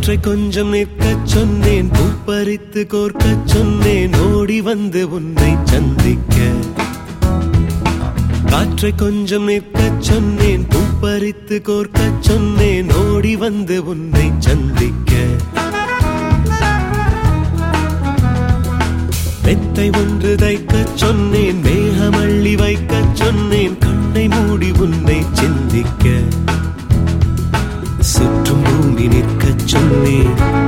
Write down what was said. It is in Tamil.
காற்றை கொஞ்சம் நிற்கச் சொன்னேன் பூப்பறித்து கோர்க்கச் சொன்னேன் ஓடி வந்து உன்னை சந்திக்க காற்றை கொஞ்சம் நிற்கச் சொன்னேன் பூப்பறித்து கோர்க்கச் சொன்னேன் ஓடி வந்து உன்னை சந்திக்க மெத்தை ஒன்று தைக்கச் சொன்னேன் மேகமள்ளி வைக்கச் சொன்னேன் கண்ணை மூடி உன்னை சிந்திக்க சுற்றும் பூமி நிற்கச் சொன்னேன்